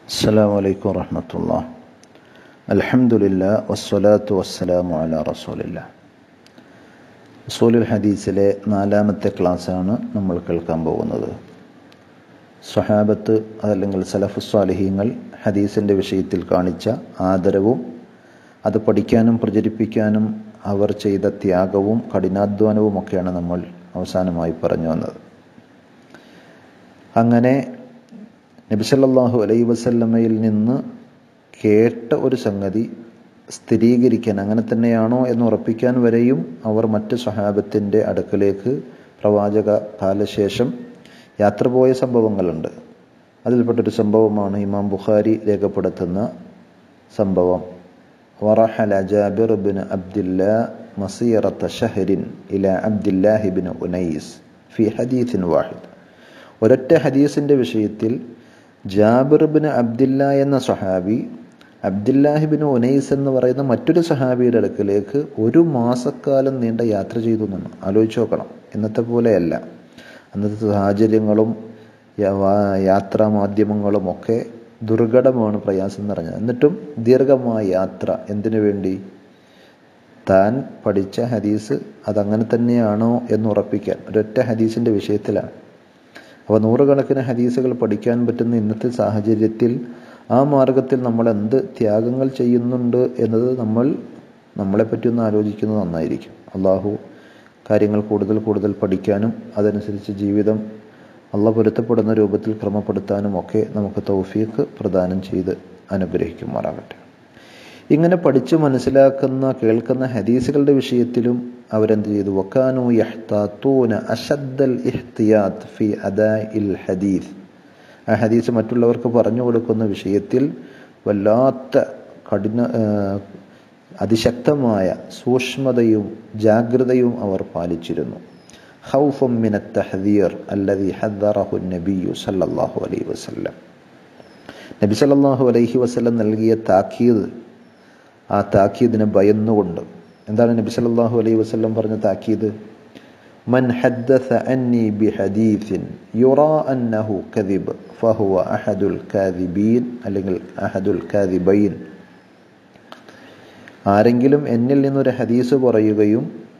السلام عليكم ورحمة الله الحمد لله والصلاة والسلام على رسول الله റസൂലുൽ ഹദീസിലെ നാലാമത്തെ ക്ലാസ്സാണ് നമ്മൾ കേൾക്കാൻ പോകുന്നത് സ്വഹാബത്ത് അതല്ലെങ്കിൽ സലഫു സ്വാലിഹീങ്ങൾ ഹദീസിൻ്റെ വിഷയത്തിൽ കാണിച്ച ആദരവും അത് പഠിക്കാനും പ്രചരിപ്പിക്കാനും അവർ ചെയ്ത ത്യാഗവും കഠിനാധ്വാനവും ഒക്കെയാണ് നമ്മൾ അവസാനമായി പറഞ്ഞു വന്നത് അങ്ങനെ നബിസല്ലാഹു അലൈ വസല്ലമയിൽ നിന്ന് കേട്ട ഒരു സംഗതി സ്ഥിരീകരിക്കാൻ അങ്ങനെ തന്നെയാണോ എന്ന് ഉറപ്പിക്കാൻ വരെയും അവർ മറ്റ് സ്വഹാബത്തിൻ്റെ അടുക്കലേക്ക് പ്രവാചക കാലശേഷം യാത്ര പോയ സംഭവങ്ങളുണ്ട് അതിൽപ്പെട്ടൊരു സംഭവമാണ് ഇമാം ബുഖാരി രേഖപ്പെടുത്തുന്ന സംഭവം വറഹല ജാബിർ ബിൻ അബ്ദില്ല മസീറത്ത ഷഹരിൻ ഇല അബ്ദില്ലാഹിബിൻ ഉനൈസ് ഫി ഹദീസിൻ വാഹിദ് ഒരൊറ്റ ഹദീസിൻ്റെ വിഷയത്തിൽ ജാബിർ ബിൻ അബ്ദില്ല എന്ന സഹാബി അബ്ദുല്ലാഹിബിൻ ഉനൈസ് എന്ന് പറയുന്ന മറ്റൊരു സഹാബിയുടെ അടുക്കലേക്ക് ഒരു മാസക്കാലം നീണ്ട യാത്ര ചെയ്തു എന്നാണ് ആലോചിച്ച് നോക്കണം ഇന്നത്തെ പോലെയല്ല അന്നത്തെ സാഹചര്യങ്ങളും യാത്രാ മാധ്യമങ്ങളും ഒക്കെ ദുർഘടമാണ് പ്രയാസം നിറഞ്ഞത് എന്നിട്ടും ദീർഘമായ യാത്ര എന്തിനു വേണ്ടി താൻ പഠിച്ച ഹദീസ് അതങ്ങനെ തന്നെയാണോ എന്ന് ഉറപ്പിക്കാൻ ഒരൊറ്റ ഹദീസിൻ്റെ വിഷയത്തിലാണ് അപ്പോൾ നൂറുകണക്കിന് ഹദീസുകൾ പഠിക്കാൻ പറ്റുന്ന ഇന്നത്തെ സാഹചര്യത്തിൽ ആ മാർഗത്തിൽ നമ്മൾ എന്ത് ത്യാഗങ്ങൾ ചെയ്യുന്നുണ്ട് എന്നത് നമ്മൾ നമ്മളെപ്പറ്റി ഒന്ന് ആലോചിക്കുന്നത് നന്നായിരിക്കും അള്ളാഹു കാര്യങ്ങൾ കൂടുതൽ കൂടുതൽ പഠിക്കാനും അതനുസരിച്ച് ജീവിതം അള്ള പൊരുത്തപ്പെടുന്ന രൂപത്തിൽ ക്രമപ്പെടുത്താനും ഒക്കെ നമുക്ക് തൗഫീഖ് പ്രദാനം ചെയ്ത് അനുഗ്രഹിക്കുമാറാകട്ടെ ഇങ്ങനെ പഠിച്ച് മനസ്സിലാക്കുന്ന കേൾക്കുന്ന ഹദീസുകളുടെ വിഷയത്തിലും അവരെന്ത് ചെയ്തു വക്കാനു യഹ്താത്തൂന അഷദ്ദൽ ഇഹ്തിയാത്ത് ഫി അദാ ഇൽ ഹദീസ് ആ ഹദീസ് മറ്റുള്ളവർക്ക് പറഞ്ഞു കൊടുക്കുന്ന വിഷയത്തിൽ വല്ലാത്ത കഠിന അതിശക്തമായ സൂക്ഷ്മതയും ജാഗ്രതയും അവർ പാലിച്ചിരുന്നു ഹൗഫും മിന തഹദീർ അല്ലതി ഹദ്ദറഹു നബിയു സല്ലല്ലാഹു അലൈഹി വസല്ലം നബി സല്ലല്ലാഹു അലൈഹി വസല്ലം നൽകിയ താക്കീത് ആ താക്കീദിനെ ഭയന്നുകൊണ്ട് എന്താണ് നബി സല്ലല്ലാഹു അലൈഹി വസല്ലം പറഞ്ഞ താക്കീത് من حدث عني بحديث يرى أنه كذب فهو أحد الكاذبين അല്ലെങ്കിൽ أحد الكاذبين ആരെങ്കിലും എന്നിൽ നിന്നൊരു ഹദീസ് പറയുകയും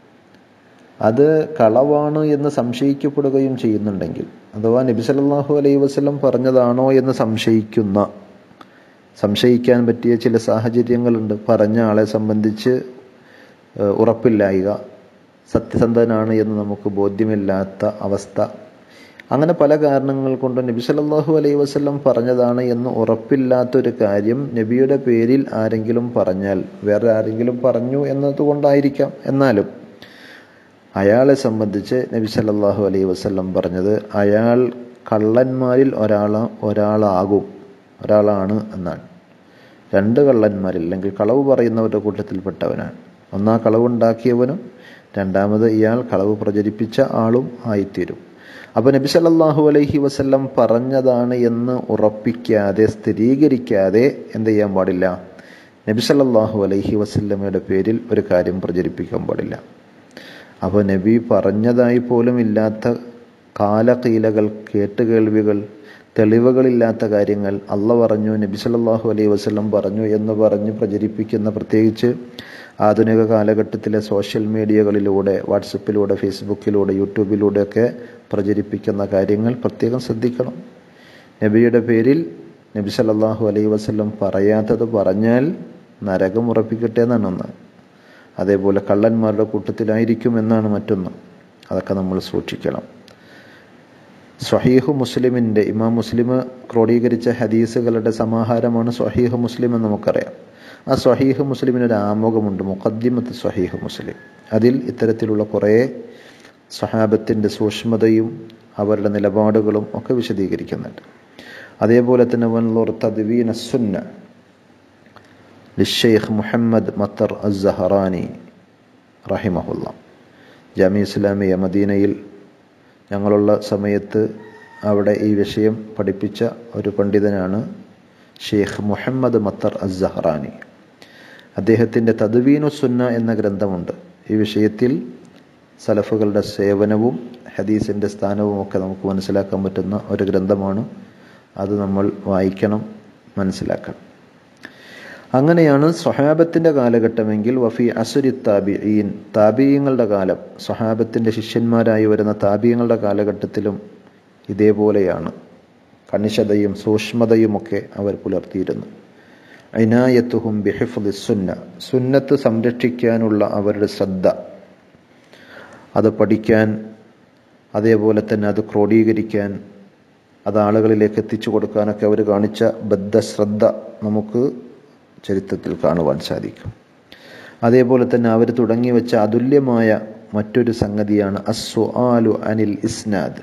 അത് കളവാണ് എന്ന് സംശയിക്കപ്പെടുകയും ചെയ്യുന്നുണ്ടെങ്കിൽ അഥവാ നബി സല്ലല്ലാഹു അലൈഹി വസല്ലം പറഞ്ഞതാണോ എന്ന് സംശയിക്കുന്ന സംശയിക്കാൻ പറ്റിയ ചില സാഹചര്യങ്ങളുണ്ട് പറഞ്ഞ ആളെ സംബന്ധിച്ച് ഉറപ്പില്ലായിക സത്യസന്ധനാണ് എന്ന് നമുക്ക് ബോധ്യമില്ലാത്ത അവസ്ഥ അങ്ങനെ പല കാരണങ്ങൾ കൊണ്ട് നബി സല്ലല്ലാഹു അലൈഹി വസല്ലം പറഞ്ഞതാണ് എന്ന് ഉറപ്പില്ലാത്തൊരു കാര്യം നബിയുടെ പേരിൽ ആരെങ്കിലും പറഞ്ഞാൽ വേറെ ആരെങ്കിലും പറഞ്ഞു എന്നതുകൊണ്ടായിരിക്കാം എന്നാലും അയാളെ സംബന്ധിച്ച് നബി സല്ലല്ലാഹു അലൈഹി വസല്ലം പറഞ്ഞത് അയാൾ കള്ളന്മാരിൽ ഒരാൾ ഒരാളാകും ഒരാളാണ് എന്നാണ് രണ്ട് കള്ളന്മാരിൽ അല്ലെങ്കിൽ കളവ് പറയുന്നവരുടെ കൂട്ടത്തിൽപ്പെട്ടവനാണ് ഒന്നാ കളവുണ്ടാക്കിയവനും രണ്ടാമത് ഇയാൾ കളവ് പ്രചരിപ്പിച്ച ആളും ആയിത്തീരും അപ്പോൾ നബി സല്ലല്ലാഹു അലൈഹി വസല്ലം പറഞ്ഞതാണ് എന്ന് ഉറപ്പിക്കാതെ സ്ഥിരീകരിക്കാതെ എന്ത് ചെയ്യാൻ പാടില്ല നബി സല്ലല്ലാഹു അലൈഹി വസല്ലമയുടെ പേരിൽ ഒരു കാര്യം പ്രചരിപ്പിക്കാൻ പാടില്ല അപ്പോൾ നബി പറഞ്ഞതായി പോലും ഇല്ലാത്ത കാലകീലകൾ കേട്ടുകേൾവികൾ തെളിവുകളില്ലാത്ത കാര്യങ്ങൾ അല്ല പറഞ്ഞു നബി സല്ലല്ലാഹു അലൈഹി വസല്ലം പറഞ്ഞു എന്ന് പറഞ്ഞ് പ്രചരിപ്പിക്കുന്ന പ്രത്യേകിച്ച് ആധുനിക കാലഘട്ടത്തിലെ സോഷ്യൽ മീഡിയകളിലൂടെ വാട്സപ്പിലൂടെ ഫേസ്ബുക്കിലൂടെ യൂട്യൂബിലൂടെയൊക്കെ പ്രചരിപ്പിക്കുന്ന കാര്യങ്ങൾ പ്രത്യേകം ശ്രദ്ധിക്കണം നബിയുടെ പേരിൽ നബി സല്ലല്ലാഹു അലൈഹി വസല്ലം പറയാത്തത് പറഞ്ഞാൽ നരകം ഉറപ്പിക്കട്ടെ എന്നാണ് ഒന്ന് അതേപോലെ കള്ളന്മാരുടെ കൂട്ടത്തിലായിരിക്കും എന്നാണ് മറ്റൊന്ന് അതൊക്കെ നമ്മൾ സൂക്ഷിക്കണം സ്വഹീഹു മുസ്ലിമിൻ്റെ ഇമാം മുസ്ലിം ക്രോഡീകരിച്ച ഹദീസുകളുടെ സമാഹാരമാണ് സ്വഹീഹ് മുസ്ലിം എന്ന് നമുക്കറിയാം ആ സ്വഹീഹ് മുസ്ലിമിന് ഒരു ആമുഖമുണ്ട് മുഖദ്ദിമത്ത് സ്വഹീഹ് മുസ്ലിം അതിൽ ഇത്തരത്തിലുള്ള കുറേ സ്വഹാബത്തിൻ്റെ സൂക്ഷ്മതയും അവരുടെ നിലപാടുകളും ഒക്കെ വിശദീകരിക്കുന്നുണ്ട് അതേപോലെ തന്നെ വൻലോർ തദ്വീൻ സുന്ന ലിഷെയ്ഖ് മുഹമ്മദ് മത്തർ അസ്സഹറാനി റഹിമഹുല്ല ജാമി ഇസ്ലാമിയ മദീനയിൽ ഞങ്ങളുള്ള സമയത്ത് അവിടെ ഈ വിഷയം പഠിപ്പിച്ച ഒരു പണ്ഡിതനാണ് ഷെയ്ഖ് മുഹമ്മദ് മത്തർ അസ്സഹറാനി അദ്ദേഹത്തിൻ്റെ തദ്വീനു സുന്ന എന്ന ഗ്രന്ഥമുണ്ട് ഈ വിഷയത്തിൽ സലഫുകളുടെ സേവനവും ഹദീസിൻ്റെ സ്ഥാനവും ഒക്കെ നമുക്ക് മനസ്സിലാക്കാൻ പറ്റുന്ന ഒരു ഗ്രന്ഥമാണ് അത് നമ്മൾ വായിക്കണം മനസ്സിലാക്കണം അങ്ങനെയാണ് സ്വഹാബത്തിൻ്റെ കാലഘട്ടമെങ്കിൽ വഫി അസുരി താബിഈൻ താബിയങ്ങളുടെ കാലം സ്വഹാബത്തിൻ്റെ ശിഷ്യന്മാരായി വരുന്ന താബിയങ്ങളുടെ കാലഘട്ടത്തിലും ഇതേപോലെയാണ് കണിശതയും സൂക്ഷ്മതയുമൊക്കെ അവർ പുലർത്തിയിരുന്നു ഐനായത്തുഹും ബിഹിഫുദി സുന്ന സുന്നത്ത് സംരക്ഷിക്കാനുള്ള അവരുടെ ശ്രദ്ധ അത് പഠിക്കാൻ അതേപോലെ തന്നെ അത് ക്രോഡീകരിക്കാൻ അത് ആളുകളിലേക്ക് എത്തിച്ചു കൊടുക്കാനൊക്കെ അവർ കാണിച്ച ബദ്ധശ്രദ്ധ നമുക്ക് ചരിത്രത്തിൽ കാണുവാൻ സാധിക്കും അതേപോലെ തന്നെ അവർ തുടങ്ങി വെച്ച അതുല്യമായ മറ്റൊരു സംഗതിയാണ് അസ്വ ആലു അനിൽ ഇസ്നാദ്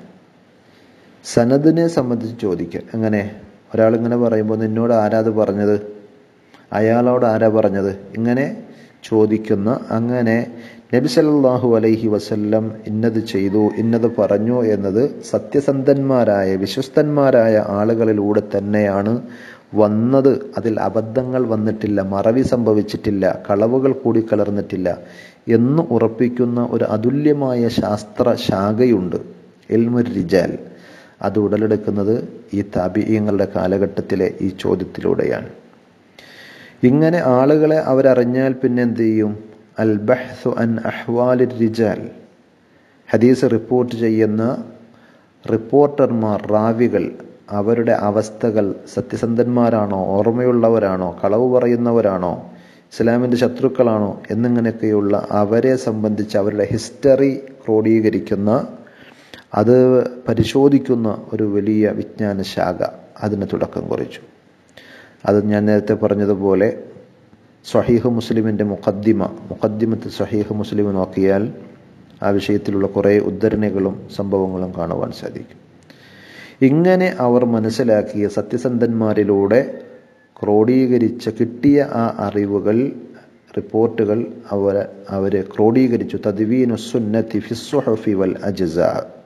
സനദിനെ സംബന്ധിച്ച് ചോദിക്കുക എങ്ങനെ ഒരാളിങ്ങനെ പറയുമ്പോൾ നിന്നോട് ആരാത് പറഞ്ഞത് അയാളോട് ആരാ പറഞ്ഞത് ഇങ്ങനെ ചോദിക്കുന്ന അങ്ങനെ നബി സല്ലല്ലാഹു അലൈഹി വസല്ലം ഇന്നത് ചെയ്തു ഇന്നത് പറഞ്ഞു എന്നത് സത്യസന്ധന്മാരായ വിശ്വസ്തന്മാരായ ആളുകളിലൂടെ തന്നെയാണ് വന്നത് അതിൽ അബദ്ധങ്ങൾ വന്നിട്ടില്ല മറവി സംഭവിച്ചിട്ടില്ല കളവുകൾ കൂടി കലർന്നിട്ടില്ല എന്ന് ഉറപ്പിക്കുന്ന ഒരു അതുല്യമായ ശാസ്ത്ര ശാഖയുണ്ട് എൽമുർ റിജാൽ അത് ഉടലെടുക്കുന്നത് ഈ താപിയങ്ങളുടെ കാലഘട്ടത്തിലെ ഈ ചോദ്യത്തിലൂടെയാണ് ഇങ്ങനെ ആളുകളെ അവരറിഞ്ഞാൽ പിന്നെ എന്ത് ചെയ്യും അൽ ബഹ്സു അൻ അഹ്വാലി റിജാൽ ഹദീസ് റിപ്പോർട്ട് ചെയ്യുന്ന റിപ്പോർട്ടർമാർ റാവികൾ അവരുടെ അവസ്ഥകൾ സത്യസന്ധന്മാരാണോ ഓർമ്മയുള്ളവരാണോ കളവ് പറയുന്നവരാണോ ഇസ്ലാമിൻ്റെ ശത്രുക്കളാണോ എന്നിങ്ങനെയൊക്കെയുള്ള അവരെ സംബന്ധിച്ച് അവരുടെ ഹിസ്റ്ററി ക്രോഡീകരിക്കുന്ന അത് പരിശോധിക്കുന്ന ഒരു വലിയ വിജ്ഞാന ശാഖ അതിന് തുടക്കം കുറിച്ചു അത് ഞാൻ നേരത്തെ പറഞ്ഞതുപോലെ സ്വഹീഹ് മുസ്ലിമിൻ്റെ മുഖദ്ദിമ മുഖദ്ദിമത്ത് സ്വഹീഹ് മുസ്ലിം നോക്കിയാൽ ആ വിഷയത്തിലുള്ള കുറേ ഉദ്ധരണികളും സംഭവങ്ങളും കാണുവാൻ സാധിക്കും ഇങ്ങനെ അവർ മനസ്സിലാക്കിയ സത്യസന്ധന്മാരിലൂടെ ക്രോഡീകരിച്ച കിട്ടിയ ആ അറിവുകൾ റിപ്പോർട്ടുകൾ അവർ അവർ ക്രോഡീകരിച്ചു തദ്വീനു സുന്നത്തി ഫിസ്സുഹഫി വൽ അജ്സ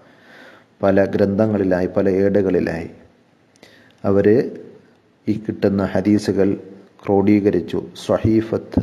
പല ഗ്രന്ഥങ്ങളിലായി പല ഏടുകളിലായി അവർ ഈ കിട്ടുന്ന ഹദീസുകൾ ക്രോഡീകരിച്ചു സ്വഹീഫത്ത്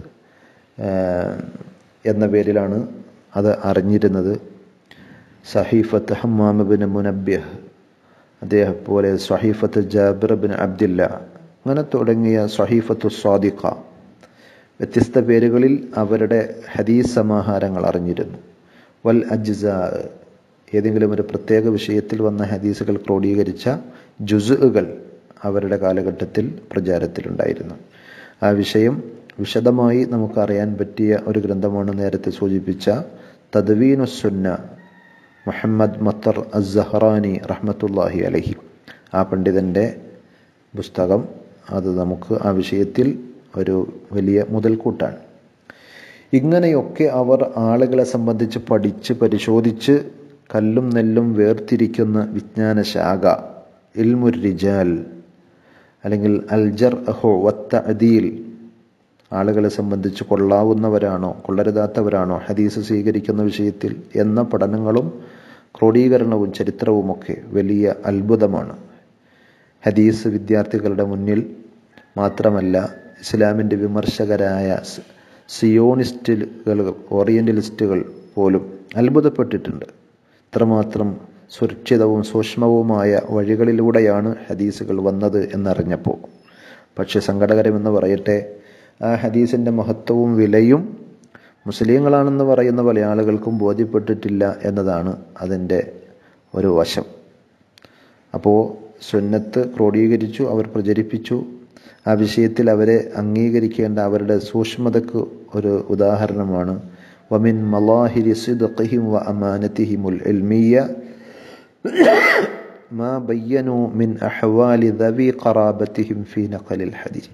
എന്ന പേരിലാണ് അത് അറിഞ്ഞിരുന്നത് സഹീഫത്ത് ഹമ്മാമബിൻ മുനബ്യഹ് അദ്ദേഹം പോലെ സ്വഹീഫത്ത് ജാബിർ ബിൻ അബ്ദില്ല അങ്ങനെ തുടങ്ങിയ സ്വഹീഫത്തു സ്വാദിഖ വ്യത്യസ്ത പേരുകളിൽ അവരുടെ ഹദീസ് സമാഹാരങ്ങൾ അറിഞ്ഞിരുന്നു വൽ അജ്സ ഏതെങ്കിലും ഒരു പ്രത്യേക വിഷയത്തിൽ വന്ന ഹദീസുകൾ ക്രോഡീകരിച്ച ജുസുകൾ അവരുടെ കാലഘട്ടത്തിൽ പ്രചാരത്തിലുണ്ടായിരുന്നു ആ വിഷയം വിശദമായി നമുക്കറിയാൻ പറ്റിയ ഒരു ഗ്രന്ഥമാണ് നേരത്തെ സൂചിപ്പിച്ച തദ്വീനുസുന്ന മുഹമ്മദ് മത്തർ അസ്സഹറാനി റഹ്മത്തുല്ലാഹി അലഹി ആ പണ്ഡിതൻ്റെ പുസ്തകം അത് നമുക്ക് ആ വിഷയത്തിൽ ഒരു വലിയ മുതൽക്കൂട്ടാണ് ഇങ്ങനെയൊക്കെ അവർ ആളുകളെ സംബന്ധിച്ച് പഠിച്ച് പരിശോധിച്ച് കല്ലും നെല്ലും വേർതിരിക്കുന്ന വിജ്ഞാന ശാഖ ഇൽമുർ റിജാൽ അല്ലെങ്കിൽ അൽജർ അഹോ വത്ത അദീൽ ആളുകളെ സംബന്ധിച്ച് കൊള്ളാവുന്നവരാണോ കൊള്ളരുതാത്തവരാണോ ഹദീസ് സ്വീകരിക്കുന്ന വിഷയത്തിൽ എന്ന പഠനങ്ങളും ക്രോഡീകരണവും ചരിത്രവുമൊക്കെ വലിയ അത്ഭുതമാണ് ഹദീസ് വിദ്യാർത്ഥികളുടെ മുന്നിൽ മാത്രമല്ല ഇസ്ലാമിൻ്റെ വിമർശകരായ സിയോണിസ്റ്റുകൾ ഓറിയൻ്റലിസ്റ്റുകൾ പോലും അത്ഭുതപ്പെട്ടിട്ടുണ്ട് ഇത്രമാത്രം സുരക്ഷിതവും സൂക്ഷ്മവുമായ വഴികളിലൂടെയാണ് ഹദീസുകൾ വന്നത് എന്നറിഞ്ഞപ്പോൾ പക്ഷെ സങ്കടകരമെന്ന് പറയട്ടെ ആ ഹദീസിൻ്റെ മഹത്വവും വിലയും മുസ്ലിങ്ങളാണെന്ന് പറയുന്ന പല ആളുകൾക്കും ബോധ്യപ്പെട്ടിട്ടില്ല എന്നതാണ് അതിൻ്റെ ഒരു വശം അപ്പോൾ സുന്നത്ത് ക്രോഡീകരിച്ചു അവർ പ്രചരിപ്പിച്ചു ആ വിഷയത്തിൽ അവരെ അംഗീകരിക്കേണ്ട അവരുടെ സൂക്ഷ്മതക്ക് ഒരു ഉദാഹരണമാണ് വമിൻ മലാഹിരി സിദ്ഖിഹിം വ അമാനത്തിഹിമുൽ ഇൽമിയ മാ ബയ്യനു മിൻ അഹ്വാലി ദവി ഖറാബത്തിഹിം ഫീ നഖലിൽ ഹദീസ്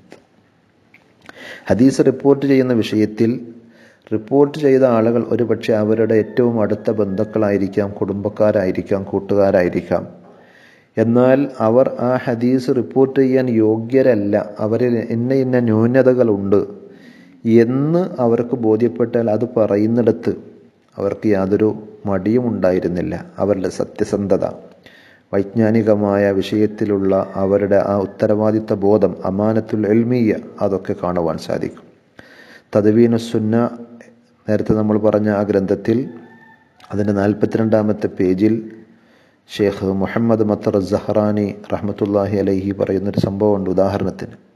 ഹദീസ് റിപ്പോർട്ട് ചെയ്യുന്ന വിഷയത്തിൽ റിപ്പോർട്ട് ചെയ്ത ആളുകൾ ഒരുപക്ഷെ അവരുടെ ഏറ്റവും അടുത്ത ബന്ധുക്കളായിരിക്കാം കുടുംബക്കാരായിരിക്കാം കൂട്ടുകാരായിരിക്കാം എന്നാൽ അവർ ആ ഹദീസ് റിപ്പോർട്ട് ചെയ്യാൻ യോഗ്യരല്ല അവരിൽ ഇന്ന ഇന്ന ന്യൂനതകളുണ്ട് എന്ന് അവർക്ക് ബോധ്യപ്പെട്ടാൽ അത് പറയുന്നിടത്ത് അവർക്ക് യാതൊരു മടിയും ഉണ്ടായിരുന്നില്ല അവരുടെ സത്യസന്ധത വൈജ്ഞാനികമായ വിഷയത്തിലുള്ള അവരുടെ ആ ഉത്തരവാദിത്ത ബോധം അമാനത്തുൽ എൽമീയ അതൊക്കെ കാണുവാൻ സാധിക്കും തദ്വീനുസുന്ന നേരത്തെ നമ്മൾ പറഞ്ഞ ആ ഗ്രന്ഥത്തിൽ അതിൻ്റെ നാൽപ്പത്തിരണ്ടാമത്തെ പേജിൽ ഷേഖ് മുഹമ്മദ് മത്തർ സഹറാനി റഹ്മത്തുല്ലാഹി അലൈഹി പറയുന്നൊരു സംഭവമുണ്ട് ഉദാഹരണത്തിന്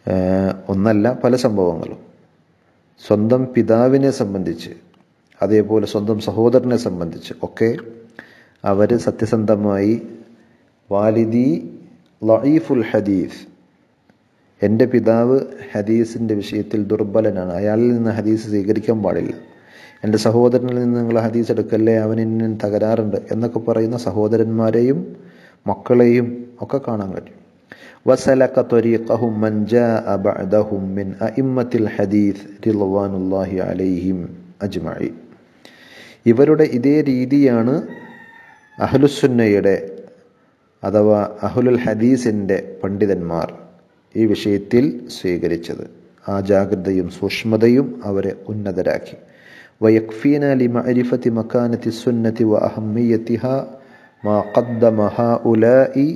ഒന്നല്ല പല സംഭവങ്ങളും സ്വന്തം പിതാവിനെ സംബന്ധിച്ച് അതേപോലെ സ്വന്തം സഹോദരനെ സംബന്ധിച്ച് ഒക്കെ അവർ സത്യസന്ധമായി വാലിദി ലഈഫുൽ ഹദീസ് എൻ്റെ പിതാവ് ഹദീസിൻ്റെ വിഷയത്തിൽ ദുർബലനാണ് അയാളിൽ നിന്ന് ഹദീസ് സ്വീകരിക്കാൻ പാടില്ല എൻ്റെ സഹോദരനിൽ നിന്ന് നിങ്ങൾ ഹദീസ് എടുക്കല്ലേ അവൻ ഇന്ന തകരാറുണ്ട് എന്നൊക്കെ പറയുന്ന സഹോദരന്മാരെയും മക്കളെയും ഒക്കെ കാണാൻ കഴിയും وسلك طريقهم من جاء بعدهم من أئمة الحديث رضوان الله عليهم أجمعين ഇവരുടെ ഇതേ രീതിയാണ് അഹ്ലുസുന്നയുടെ അഥവാ അഹുലുൽ ഹദീസിൻ്റെ പണ്ഡിതന്മാർ ഈ വിഷയത്തിൽ സ്വീകരിച്ചത് ആ ജാഗ്രതയും സൂക്ഷ്മതയും അവരെ ഉന്നതരാക്കി വയക്ഫീന ലിമഅരിഫത്തി മക്കാനത്തി സുന്നത്തി വ അഹമ്മിയത്തിഹ മാ ഖദ്ദമ ഹഉലാഇ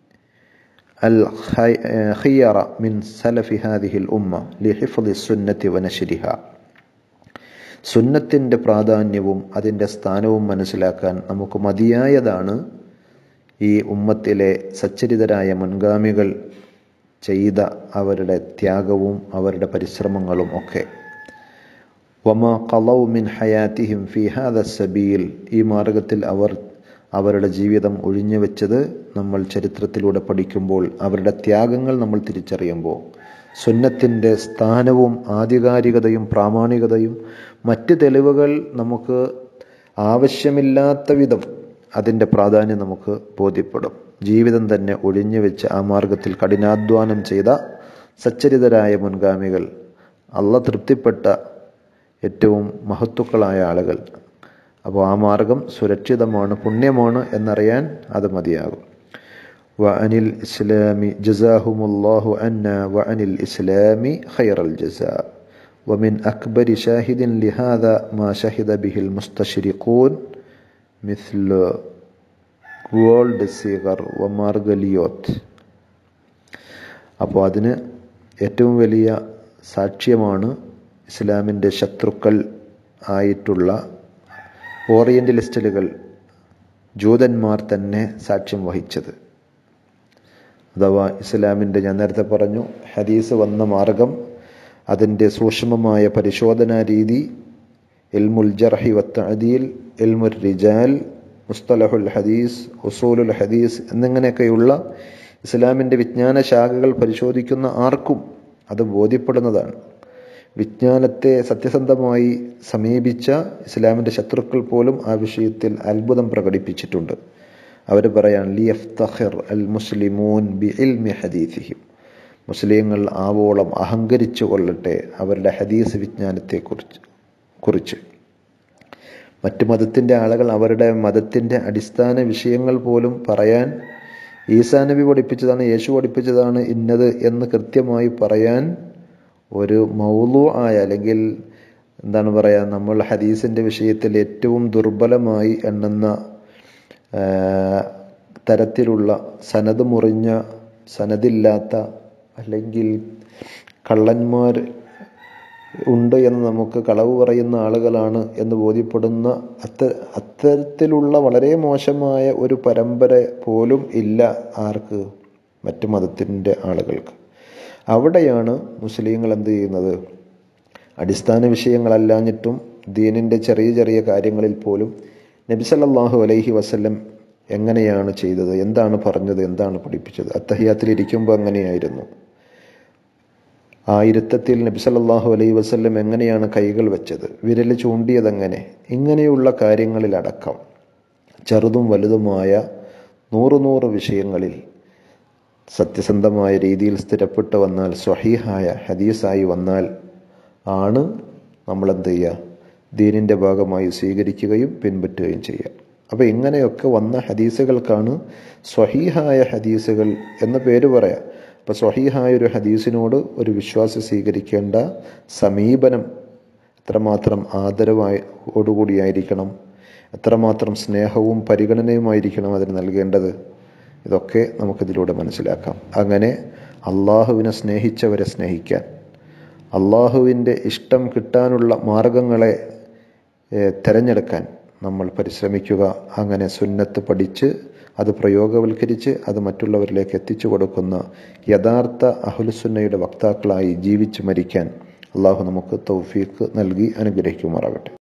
الخير من سلف هذه الأمة لحفظ السنة ونشرها സുന്നത്തിൻ്റെ പ്രാധാന്യവും അതിൻ്റെ സ്ഥാനവും മനസ്സിലാക്കാൻ നമുക്ക് മതിയായതാണ് ഈ ഉമ്മത്തിലെ സച്ചരിതരായ മുൻഗാമികൾ ചെയ്ത അവരുടെ ത്യാഗവും അവരുടെ പരിശ്രമങ്ങളും ഒക്കെ വമാ കളൗ മിൻ ഹയാത്തിഹിം ഫി ഹാദ സബീൽ ഈ മാർഗത്തിൽ അവർ അവരുടെ ജീവിതം ഒഴിഞ്ഞു വെച്ചത് നമ്മൾ ചരിത്രത്തിലൂടെ പഠിക്കുമ്പോൾ അവരുടെ ത്യാഗങ്ങൾ നമ്മൾ തിരിച്ചറിയുമ്പോൾ സുന്നത്തിൻ്റെ സ്ഥാനവും ആധികാരികതയും പ്രാമാണികതയും മറ്റ് തെളിവുകൾ നമുക്ക് ആവശ്യമില്ലാത്ത വിധം അതിൻ്റെ പ്രാധാന്യം നമുക്ക് ബോധ്യപ്പെടും ജീവിതം തന്നെ ഒഴിഞ്ഞു വെച്ച് ആ മാർഗത്തിൽ കഠിനാധ്വാനം ചെയ്ത സച്ചരിതരായ മുൻഗാമികൾ അള്ള തൃപ്തിപ്പെട്ട ഏറ്റവും മഹത്തുക്കളായ ആളുകൾ അപ്പോൾ ആ മാർഗം സുരക്ഷിതമാണ് പുണ്യമാണ് എന്നറിയാൻ അത് മതിയാകും وعن الإسلام جزاهم الله عنا وعن الإسلام خير الجزاء ومن أكبر شاهد لهذا ما شهد به المستشرقون مثل ഗോൾഡ് സീഗർ വമാർഗലിയോത്ത് അപ്പോൾ അതിന് ഏറ്റവും വലിയ സാക്ഷ്യമാണ് ഇസ്ലാമിൻ്റെ ശത്രുക്കൾ ആയിട്ടുള്ള ഓറിയൻ്റലിസ്റ്റുകൾ ജൂതന്മാർ തന്നെ സാക്ഷ്യം വഹിച്ചത് അഥവാ ഇസ്ലാമിൻ്റെ ഞാൻ നേരത്തെ പറഞ്ഞു ഹദീസ് വന്ന മാർഗം അതിൻ്റെ സൂക്ഷ്മമായ പരിശോധനാ രീതി ഇൽമുൽ ജർഹി വത്തഅദീൽ ഇൽമുൽ റിജാൽ മുസ്തലഹുൽ ഹദീസ് ഉസൂലുൽ ഹദീസ് എന്നിങ്ങനെയൊക്കെയുള്ള ഇസ്ലാമിൻ്റെ വിജ്ഞാന ശാഖകൾ പരിശോധിക്കുന്ന ആർക്കും അത് ബോധ്യപ്പെടുന്നതാണ് വിജ്ഞാനത്തെ സത്യസന്ധമായി സമീപിച്ച ഇസ്ലാമിൻ്റെ ശത്രുക്കൾ പോലും ആ വിഷയത്തിൽ അത്ഭുതം പ്രകടിപ്പിച്ചിട്ടുണ്ട് അവർ പറയാൻ ലിയഫ്തഹിർ അൽ മുസ്ലിമൂൻ ബി ഇൽമി ഹദീസിഹിം മുസ്ലിങ്ങൾ ആവോളം അഹങ്കരിച്ചു കൊള്ളട്ടെ അവരുടെ ഹദീസ് വിജ്ഞാനത്തെക്കുറിച്ച് കുറിച്ച് മറ്റ് മതത്തിൻ്റെ ആളുകൾ അവരുടെ മതത്തിൻ്റെ അടിസ്ഥാന വിഷയങ്ങൾ പോലും പറയാൻ ഈസാ നബി പഠിപ്പിച്ചതാണ് യേശു പഠിപ്പിച്ചതാണ് ഇന്നത് എന്ന് കൃത്യമായി പറയാൻ ഒരു മൗലു ആയ അല്ലെങ്കിൽ എന്താണ് പറയുക നമ്മൾ ഹദീസിൻ്റെ വിഷയത്തിൽ ഏറ്റവും ദുർബലമായി എണ്ണുന്ന തരത്തിലുള്ള സനത് മുറിഞ്ഞ സനദില്ലാത്ത അല്ലെങ്കിൽ കള്ളന്മാർ ഉണ്ട് എന്ന് നമുക്ക് കളവ് പറയുന്ന ആളുകളാണ് എന്ന് ബോധ്യപ്പെടുന്ന അത്ത അത്തരത്തിലുള്ള വളരെ മോശമായ ഒരു പരമ്പര പോലും ഇല്ല ആർക്ക് മറ്റു മതത്തിൻ്റെ ആളുകൾക്ക് അവിടെയാണ് മുസ്ലിങ്ങൾ എന്ത് ചെയ്യുന്നത് അടിസ്ഥാന വിഷയങ്ങളല്ലാഞ്ഞിട്ടും ദീനിൻ്റെ ചെറിയ ചെറിയ കാര്യങ്ങളിൽ പോലും നബി സല്ലല്ലാഹു അലൈഹി വസല്ലം എങ്ങനെയാണ് ചെയ്തത് എന്താണ് പറഞ്ഞത് എന്താണ് പഠിപ്പിച്ചത് അത്തഹിയാത്തിൽ ഇരിക്കുമ്പോൾ എങ്ങനെയായിരുന്നു ആ ഇരുത്തത്തിൽ നബി സല്ലല്ലാഹു അലൈഹി വസല്ലം എങ്ങനെയാണ് കൈകൾ വെച്ചത് വിരൽ ചൂണ്ടിയതെങ്ങനെ ഇങ്ങനെയുള്ള കാര്യങ്ങളിലടക്കം ചെറുതും വലുതുമായ നൂറ് നൂറ് വിഷയങ്ങളിൽ സത്യസന്ധമായ രീതിയിൽ സ്ഥിരപ്പെട്ട് വന്നാൽ സ്വഹീഹായ ഹദീസായി വന്നാൽ ആണ് നമ്മൾ എന്ത് ചെയ്യുക ദീനിൻ്റെ ഭാഗമായി സ്വീകരിക്കുകയും പിൻപറ്റുകയും ചെയ്യുക അപ്പോൾ ഇങ്ങനെയൊക്കെ വന്ന ഹദീസുകൾക്കാണ് സ്വഹീഹായ ഹദീസുകൾ എന്ന പേര് പറയാം അപ്പോൾ സ്വഹീഹായ ഒരു ഹദീസിനോട് ഒരു വിശ്വാസം സ്വീകരിക്കേണ്ട സമീപനം എത്രമാത്രം ആദരവായി ഓടുകൂടിയായിരിക്കണം എത്രമാത്രം സ്നേഹവും പരിഗണനയുമായിരിക്കണം അതിന് നൽകേണ്ടത് ഇതൊക്കെ നമുക്കിതിലൂടെ മനസ്സിലാക്കാം അങ്ങനെ അള്ളാഹുവിനെ സ്നേഹിച്ചവരെ സ്നേഹിക്കാൻ അള്ളാഹുവിൻ്റെ ഇഷ്ടം കിട്ടാനുള്ള മാർഗങ്ങളെ തിരഞ്ഞെടുക്കാൻ നമ്മൾ പരിശ്രമിക്കുക അങ്ങനെ സുന്നത്ത് പഠിച്ച് അത് പ്രയോഗവൽക്കരിച്ച് അത് മറ്റുള്ളവരിലേക്ക് എത്തിച്ചു കൊടുക്കുന്ന യഥാർത്ഥ അഹുലുസുന്നയുടെ വക്താക്കളായി ജീവിച്ചു മരിക്കാൻ അള്ളാഹു നമുക്ക് തൗഫീഖ് നൽകി അനുഗ്രഹിക്കുമാറാകട്ടെ